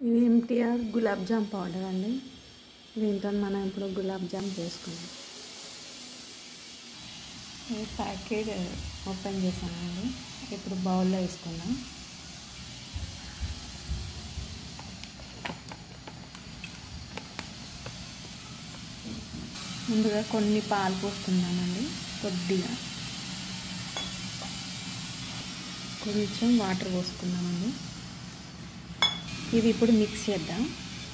ఇది MTR gulab jam powder అండి దీంతో మనం ఇప్పుడు గులాబ్ జామ్ చేసుకుందాం ఈ ప్యాకెట్ ఓపెన్ చేశానండి ఇప్పుడు బౌల్లో వేసుకుందాం ముందుగా కొన్ని పాలు పోసుకుందామండి కొద్దిగా కొంచెం వాటర్ పోసుకుందామండి ఇది ఇప్పుడు మిక్స్ చేద్దాం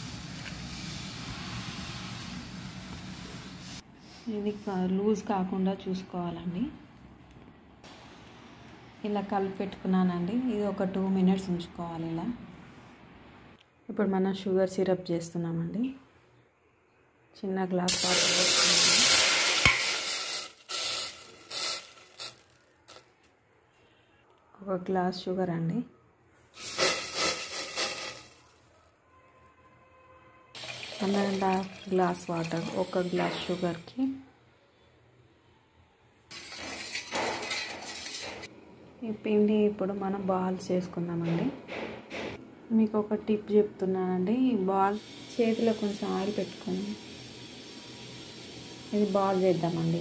ఇది లూజ్ కాకుండా చూసుకోవాలండి ఇలా కలిపి పెట్టుకున్నానండి ఇది ఒక టూ మినిట్స్ ఉంచుకోవాలి ఇలా ఇప్పుడు మనం షుగర్ సిరప్ చేస్తున్నామండి చిన్న గ్లాస్ వాటర్ పోసుకున్నాము ఒక గ్లాస్ షుగర్ అండి one and half glass water ఒక గ్లాస్ షుగర్కి ఈ పిండి ఇప్పుడు మనం బాల్స్ చేసుకుందామండి మీకు ఒక టిప్ చెప్తున్నానండి ఈ బాల్ చేతిలో కొంచెం ఆయిల్ పెట్టుకొని ఇది బాల్ చేద్దామండి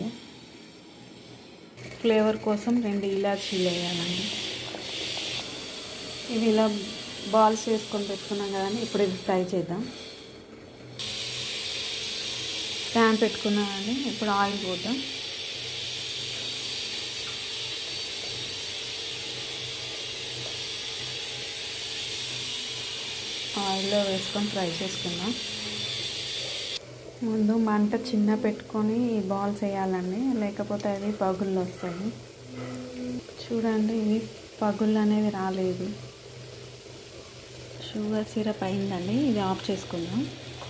ఫ్లేవర్ కోసం రెండు ఇలాచీలు వేయాలండి ఇవి ఇలా బాల్స్ వేసుకొని పెట్టుకున్నాం కదండి ఇప్పుడు ఇది ఫ్రై చేద్దాం ప్యాన్ పెట్టుకున్నామండి ఇప్పుడు ఆయిల్ పోద్దాం ఆయిల్లో వేసుకొని ఫ్రై చేసుకుందాం ముందు మంట చిన్న పెట్టుకొని బాల్స్ వేయాలండి లేకపోతే అవి పగుళ్ళు వస్తాయి చూడండి ఇవి పగుళ్ళు అనేవి రాలేదు షుగర్ సిరప్ అయిందండి ఇది ఆఫ్ చేసుకుందాం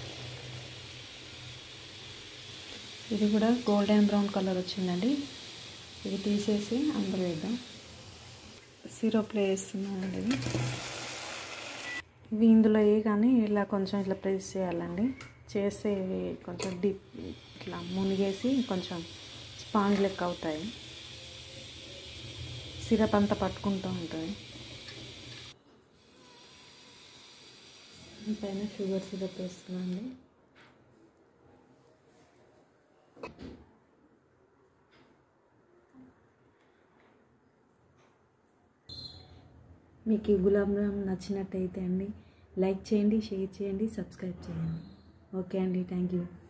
ఇది కూడా గోల్డెన్ బ్రౌన్ కలర్ వచ్చిందండి ఇది తీసేసి అందులో వేద్దాం సిరప్లో వేస్తున్నానండి ఇది ఇవి ఇందులో ఏ కానీ ఇలా కొంచెం ఇట్లా ప్రెస్ చేయాలండి చేస్తే ఇవి కొంచెం డీప్ ఇట్లా మునిగేసి కొంచెం స్పాంజ్ లెక్క అవుతాయి సిరప్ అంతా పట్టుకుంటూ ఉంటుంది పైన షుగర్ సిరప్ వేస్తున్నాండి మీకు ఈ గులాబ్ జామ్ నచ్చినట్టయితే అండి లైక్ చేయండి షేర్ చేయండి సబ్స్క్రైబ్ చేయండి ఓకే అండి థ్యాంక్ యూ